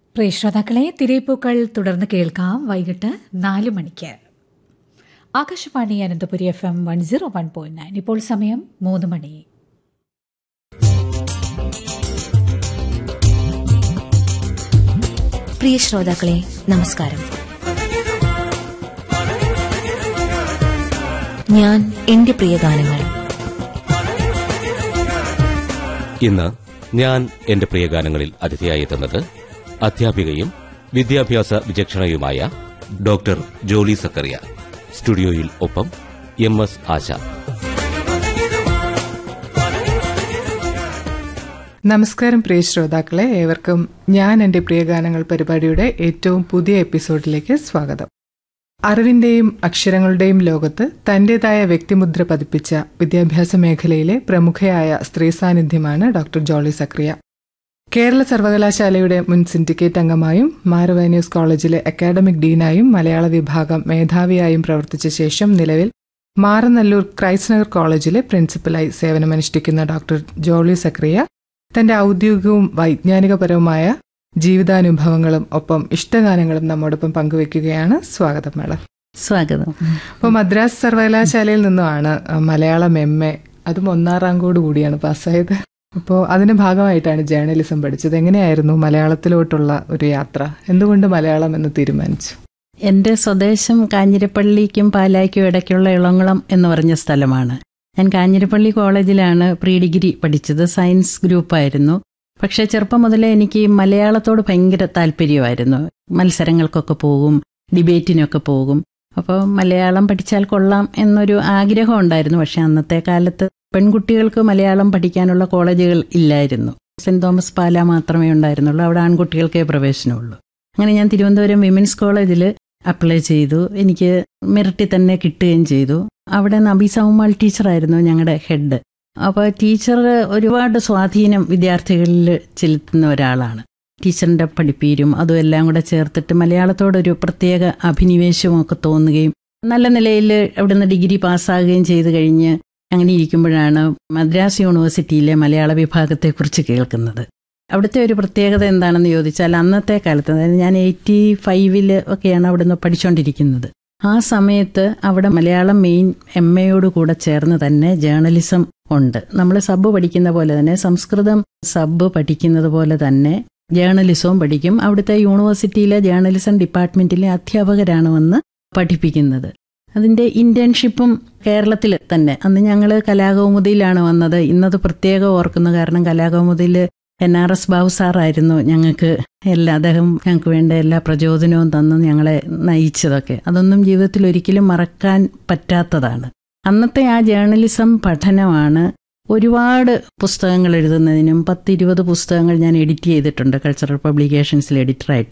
പ്രിയ ശ്രോതാക്കളെ തിരയിപ്പൂക്കൾ തുടർന്ന് കേൾക്കാം വൈകിട്ട് നാല് മണിക്ക് Akashvani Ananthapuri F M one zero one point nine ഇപ്പോൾ സമയം മൂന്ന് മണി പ്രിയ ശ്രോതാക്കളെ നമസ്കാരം ഞാൻ എന്റെ പ്രിയ ഗാനങ്ങൾ ഇന്ന് ഞാൻ എന്റെ പ്രിയ ഗാനങ്ങളിൽ അതിഥിയായി എത്തുന്നത് അധ്യാപികയും വിദ്യാഭ്യാസ വിചക്ഷണയുമായ ഡോക്ടർ ജോലി സക്കറിയ സ്റ്റുഡിയോയിൽ ഒപ്പം എം എസ് ആശ നമസ്കാരം പ്രിയ ശ്രോതാക്കളെ ഏവർക്കും ഞാൻ എൻ്റെ പ്രിയ ഗാനങ്ങൾ പരിപാടിയുടെ ഏറ്റവും പുതിയ എപ്പിസോഡിലേക്ക് സ്വാഗതം അറിവിന്റെയും അക്ഷരങ്ങളുടെയും ലോകത്ത് തന്റേതായ വ്യക്തിമുദ്ര പതിപ്പിച്ച വിദ്യാഭ്യാസ മേഖലയിലെ പ്രമുഖയായ സ്ത്രീ സാന്നിധ്യമാണ് ഡോക്ടർ ജോളി സക്രിയ കേരള സർവകലാശാലയുടെ മുൻ സിൻഡിക്കേറ്റ് അംഗമായും മാരവാന്യൂസ് കോളേജിലെ അക്കാഡമിക് ഡീനായും മലയാള വിഭാഗം മേധാവിയായും പ്രവർത്തിച്ച ശേഷം നിലവിൽ മാറനല്ലൂർ ക്രൈസ്റ്റ് നഗർ കോളേജിലെ പ്രിൻസിപ്പലായി സേവനമനുഷ്ഠിക്കുന്ന ഡോക്ടർ ജോളി സക്രിയ തന്റെ ഔദ്യോഗികവും വൈജ്ഞാനികപരവുമായ ജീവിതാനുഭവങ്ങളും ഒപ്പം ഇഷ്ടഗാനങ്ങളും നമ്മോടൊപ്പം പങ്കുവെക്കുകയാണ് സ്വാഗതം മേഡം സ്വാഗതം അപ്പോൾ മദ്രാസ് സർവകലാശാലയിൽ നിന്നുമാണ് മലയാളം എം എ അതും ഒന്നാം റാങ്കോട് കൂടിയാണ് പാസ്സായത് അപ്പോൾ അതിന്റെ ഭാഗമായിട്ടാണ് ജേർണലിസം പഠിച്ചത് എങ്ങനെയായിരുന്നു മലയാളത്തിലോട്ടുള്ള ഒരു യാത്ര എന്തുകൊണ്ട് മലയാളം എന്ന് തീരുമാനിച്ചു എൻ്റെ സ്വദേശം കാഞ്ഞിരപ്പള്ളിക്കും പാലായ്ക്കും ഇടയ്ക്കുള്ള ഇളംകുളം എന്ന് പറഞ്ഞ സ്ഥലമാണ് ഞാൻ കാഞ്ഞിരപ്പള്ളി കോളേജിലാണ് പ്രീ ഡിഗ്രി പഠിച്ചത് സയൻസ് ഗ്രൂപ്പായിരുന്നു പക്ഷേ ചെറുപ്പം മുതലേ എനിക്ക് മലയാളത്തോട് ഭയങ്കര താല്പര്യമായിരുന്നു മത്സരങ്ങൾക്കൊക്കെ പോകും ഡിബേറ്റിനൊക്കെ പോകും അപ്പോൾ മലയാളം പഠിച്ചാൽ കൊള്ളാം എന്നൊരു ആഗ്രഹം ഉണ്ടായിരുന്നു പക്ഷെ അന്നത്തെ കാലത്ത് പെൺകുട്ടികൾക്ക് മലയാളം പഠിക്കാനുള്ള കോളേജുകൾ ഇല്ലായിരുന്നു സെന്റ് തോമസ് പാല മാത്രമേ ഉണ്ടായിരുന്നുള്ളൂ അവിടെ ആൺകുട്ടികൾക്കേ പ്രവേശനമുള്ളൂ അങ്ങനെ ഞാൻ തിരുവനന്തപുരം വിമൻസ് കോളേജിൽ അപ്ലൈ ചെയ്തു എനിക്ക് മെറിറ്റിൽ തന്നെ കിട്ടുകയും ചെയ്തു അവിടെ നബി സൗമാൾ ടീച്ചറായിരുന്നു ഞങ്ങളുടെ ഹെഡ് അപ്പോൾ ടീച്ചർ ഒരുപാട് സ്വാധീനം വിദ്യാർത്ഥികളിൽ ചെലുത്തുന്ന ഒരാളാണ് ടീച്ചറിൻ്റെ പഠിപ്പീരും അതും എല്ലാം കൂടെ ചേർത്തിട്ട് മലയാളത്തോടൊരു പ്രത്യേക അഭിനിവേശവും ഒക്കെ തോന്നുകയും നല്ല നിലയിൽ അവിടുന്ന് ഡിഗ്രി പാസ്സാകുകയും ചെയ്തു കഴിഞ്ഞ് അങ്ങനെ ഇരിക്കുമ്പോഴാണ് മദ്രാസ് യൂണിവേഴ്സിറ്റിയിലെ മലയാള വിഭാഗത്തെക്കുറിച്ച് കേൾക്കുന്നത് അവിടുത്തെ ഒരു പ്രത്യേകത എന്താണെന്ന് ചോദിച്ചാൽ അന്നത്തെ കാലത്ത് അതായത് ഞാൻ എയ്റ്റി ഫൈവില് ഒക്കെയാണ് അവിടുന്ന് പഠിച്ചുകൊണ്ടിരിക്കുന്നത് ആ സമയത്ത് അവിടെ മലയാളം മെയിൻ എം എയോട് കൂടെ ചേർന്ന് തന്നെ ജേർണലിസം ഉണ്ട് നമ്മൾ സബ് പഠിക്കുന്ന പോലെ തന്നെ സംസ്കൃതം സബ് പഠിക്കുന്നത് പോലെ തന്നെ ജേർണലിസവും പഠിക്കും അവിടുത്തെ യൂണിവേഴ്സിറ്റിയിലെ ജേർണലിസം ഡിപ്പാർട്ട്മെന്റിലെ അധ്യാപകരാണ് വന്ന് പഠിപ്പിക്കുന്നത് അതിന്റെ ഇന്റേൺഷിപ്പും കേരളത്തിൽ തന്നെ അന്ന് ഞങ്ങൾ കലാകൗമുദിയിലാണ് വന്നത് ഇന്നത് പ്രത്യേകം ഓർക്കുന്നു കാരണം കലാകൗമുദിയിൽ എൻ ആർ എസ് ബാബു സാറായിരുന്നു ഞങ്ങൾക്ക് എല്ലാ അദ്ദേഹം ഞങ്ങൾക്ക് വേണ്ട എല്ലാ പ്രചോദനവും തന്നു ഞങ്ങളെ നയിച്ചതൊക്കെ അതൊന്നും ജീവിതത്തിൽ ഒരിക്കലും മറക്കാൻ പറ്റാത്തതാണ് അന്നത്തെ ആ ജേർണലിസം പഠനമാണ് ഒരുപാട് പുസ്തകങ്ങൾ എഴുതുന്നതിനും പത്തിരുപത് പുസ്തകങ്ങൾ ഞാൻ എഡിറ്റ് ചെയ്തിട്ടുണ്ട് കൾച്ചറൽ പബ്ലിക്കേഷൻസിൽ എഡിറ്ററായിട്ട്